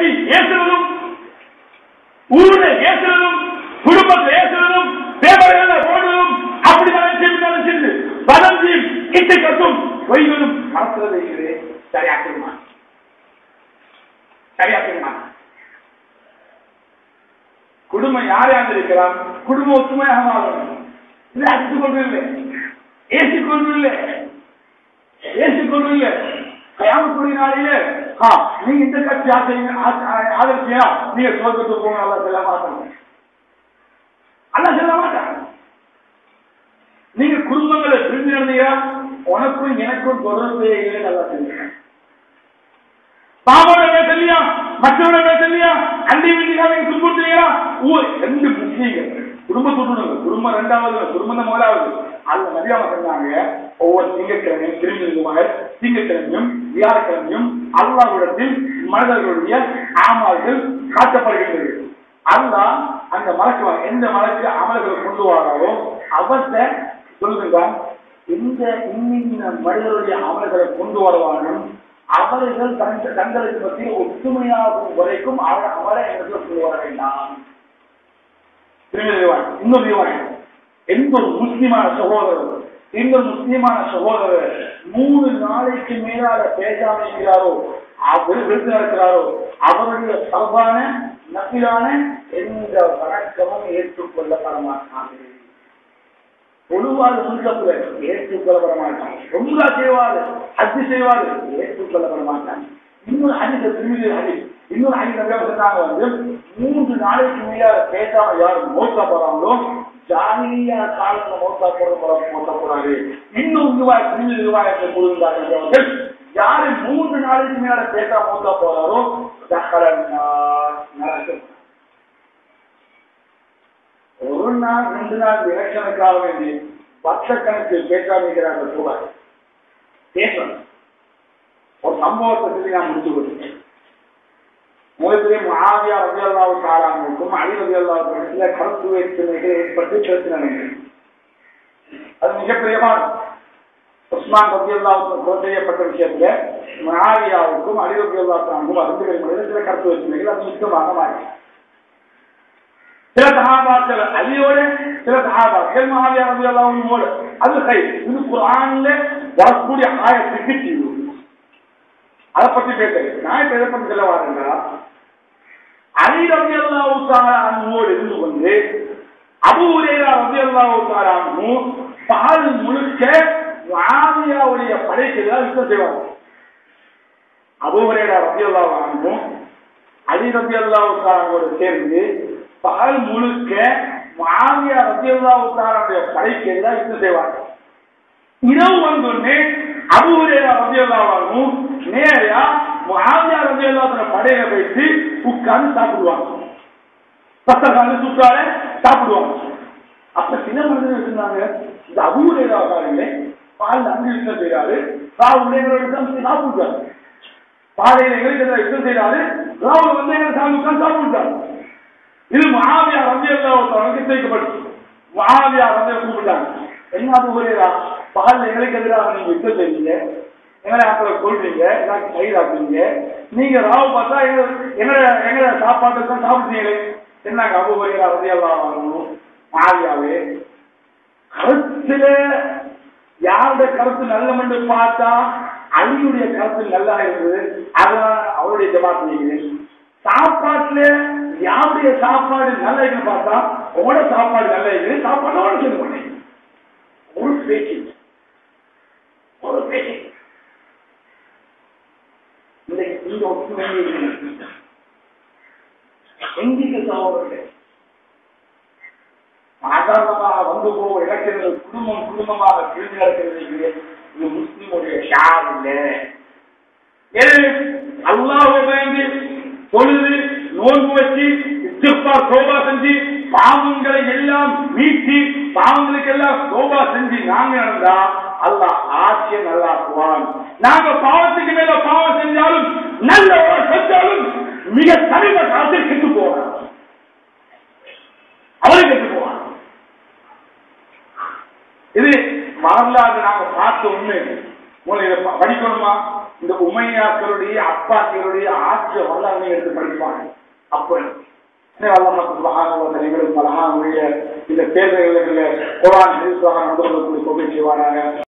பேசி ஏசுறதும் ஊர்ல ஏசுறதும் குடும்பத்தில் ஏசுறதும் பேப்பர்கள் போடுறதும் அப்படி நினைச்சு நினைச்சிருந்து வதந்தியும் கிட்டு கட்டும் பொய்களும் மனசுல வைக்கிறது சரியாக்குமா சரியாக்குமா குடும்பம் யார் யார் இருக்கிறான் குடும்பம் ஒத்துமையாக மாறணும் இது அடித்துக் கொண்டு இல்லை ஏசிக் கொண்டு இல்லை ஏசிக் கொண்டு இல்லை கயாமத்துடைய நாளில ஆ நீங்க இந்த கட்சி ஆசை ஆதரிச்சியா நீங்க சோதத்துக்கு போங்க அல்ல செல்ல மாட்டாங்க அல்ல செல்ல மாட்டாங்க நீங்க குடும்பங்களை பிரிஞ்சு நடந்தீங்க உனக்கும் எனக்கும் தொடர்பு இல்லை நல்லா தெரியும் பாவோட பேசலையா மற்றவட பேசலையா அண்டை வீட்டுக்காக துன்புறுத்தலையா ஊர் ரெண்டு முஸ்லீம்கள் குடும்பத்துடன் குடும்பம் ரெண்டாவது குடும்பம் தான் முதலாவது அதுல மதியாம சொன்னாங்க ஒவ்வொரு திங்கட்கிழமையும் திரும்பியுமாக திங்கட்கிழமையும் வியாழக்கிழமையும் அல்லாவிடத்தில் மனிதர்களுடைய ஆமால்கள் காட்டப்படுகின்றது அல்லாஹ் அந்த மலக்கு எந்த மலக்கு அமல்களை கொண்டு வராரோ அவர்கிட்ட சொல்லுங்க இந்த இன்னின்ன மனிதருடைய அமல்களை கொண்டு வருவானும் அவர்கள் தங்க தங்களுக்கு பற்றி ஒற்றுமையாகும் வரைக்கும் அவர் அவரை எங்களுக்கு கொண்டு வர வேண்டாம் திரும்பி விவான் இன்னொரு விவான் எந்த ஒரு முஸ்லிமான சகோதரர் எந்த ஒரு முஸ்லிமான சகோதரர் மூணு நாளைக்கு மேலாக பேசாம இருக்கிறாரோ அவர் விருது இருக்கிறாரோ அவருடைய சர்வான நபிலான எந்த வணக்கமும் ஏற்றுக்கொள்ளப்பட மாட்டாங்க பொதுவாக முன்கப்புல ஏற்றுக்கொள்ளப்பட மாட்டாங்க ரொம்ப செய்வாரு அச்சு செய்வாரு ஏற்றுக்கொள்ளப்பட மாட்டாங்க இன்னொரு அடித்த திரும்பி அடி இன்னொரு அடி சொன்னாங்க வந்து மூன்று நாளைக்கு மேல பேசாம யார் மோசா போறாங்களோ ஜாலியா காலத்துல மோசா போட போற மோசா போறாரு இன்னும் ரூபாய் திரும்பி ரூபாயத்தை கொடுத்தார்கள் யாரு மூன்று நாளைக்கு மேல பேசாம மோசா போறாரோ நடக்கும் ஒரு நாள் ரெண்டு நாள் எலெக்ஷனுக்காக வேண்டி லட்சக்கணக்கில் பேசாமிக்கிறாங்க ரூபாய் பேசணும் ஒரு சம்பவத்தை சொல்லி நான் முடிச்சு கொடுத்தேன் முதலிலே மாவியா ரபியல்லாவு காலாமுக்கும் அலி ரபியல்லாவுக்கும் சில கருத்து வேற்றுமைகள் ஏற்பட்டு பேசினாங்க அது மிகப்பெரியமான உஸ்மான் ரபியல்லாவுக்கும் கொலை செய்யப்பட்ட விஷயத்துல மாவியாவுக்கும் அலி ரபியல்லாவுக்கும் அறிஞர்கள் சில கருத்து வேற்றுமைகள் அது முக்கியமாக மாறி சில சகாபாக்கள் அலியோட சில சகாபாக்கள் மகாவியா ரபியல்லாவோட அது கை இது குரான்ல வரக்கூடிய ஆயத்துக்கு தீர்வு அதை பத்தி பேசுறேன் நான் இப்ப எதை பத்தி சொல்ல வரேன்னா அலி ரவி அல்லாவுக்காரோடு இருந்து கொண்டு அபு உரேரா ரவி அல்லாவுக்காரு பால் முழுக்க ஆவியாவுடைய படைக்கு தான் யுத்தம் செய்வாங்க அபு உரேரா ரவி அல்லாவும் அலி ரவி அல்லாவுக்காரோடு சேர்ந்து பகல் முழுக்க மாவியா ரவி அல்லாவுக்காரனுடைய படைக்கு எல்லாம் யுத்தம் செய்வாங்க இரவு வந்தோடனே அபுரேரா ரஜியல்லாவும் நேரா முகாமியா ரஜியல்லாத்தின படையில போயிட்டு உட்கார்ந்து சாப்பிடுவாங்க பத்தக்கால சுற்றால சாப்பிடுவாங்க அப்ப சில மனிதர்கள் சொன்னாங்க இந்த அபூரேரா பாருங்களே பால் அங்கு யுத்தம் செய்யறாரு ராவுல யுத்தம் சாப்பிடுறாரு பாதையில எங்களுக்கு யுத்தம் செய்யறாரு ராவுல வந்து எங்களை சாமி உட்கார்ந்து சாப்பிடுறாரு இது மகாவியா ரஜியல்லாவுக்கு சேர்க்கப்பட்டு மகாவியா ரஜிய கூப்பிட்டாங்க என்ன அபூரேரா பகல்ல எங்களுக்கு எதிராக நீங்க யுத்தம் செய்வீங்க எங்களை ஆக்களை கொள்றீங்க எனக்கு கைதாக்குறீங்க நீங்க ராவு பார்த்தா எங்க எங்களை எங்களை சாப்பாட்டு தான் சாப்பிட்டீங்களே என்னங்க அபுபையா ரதியெல்லாம் வரணும் மாவியாவே கருத்துல யாருடைய கருத்து நல்லமென்று பார்த்தா அலியுடைய கருத்து நல்லா இருக்குது அதனால அவருடைய ஜமாத் செய்கிறேன் சாப்பாட்டுல யாருடைய சாப்பாடு நல்ல இருக்குன்னு பார்த்தா உங்களோட சாப்பாடு நல்ல இருக்குது சாப்பாடோட சொல்ல மாட்டேன் ஒரு பேச்சு ஒரு பேச்சு இந்த ஒற்றுமை எங்கிட்டு சகோதரர்கள் சாதாரணமாக வந்து போக இலக்கியங்கள் குடும்பம் குடும்பமாக பிரிந்து நடக்கிறது இது முஸ்லிமுடைய ஷார் இல்லை எனவே அல்லாஹ் பயந்து பொழுது நோன்பு வச்சு இத்திருப்பா சோபா செஞ்சு பாவங்களை எல்லாம் மீட்டி பாவங்களுக்கு எல்லாம் சோபா செஞ்சு நாங்க நடந்தா அல்லாஹ் ஆட்சியை நல்லாக்குவான் நாங்க பாவத்துக்கு மேல பாவம் செஞ்சாலும் நல்ல செஞ்சாலும் மிக சமீப காலத்தில் கெட்டு போவான் அவரு கெட்டு போவான் இது வரலாறு நாங்க பார்த்த உண்மை உங்களை இதை ப- படிக்கணுமா இந்த உமையாக்களுடைய அப்பாக்களுடைய ஆட்சி வரலாறு எடுத்து படிச்சு செய்வாங்க அப்ப எங்களுக்கு அழகான இந்த தேர்தல்களில் குரான் ஹரிசுவாக நடந்து கொள்ளக்கூடிய தொகை செய்வாராங்க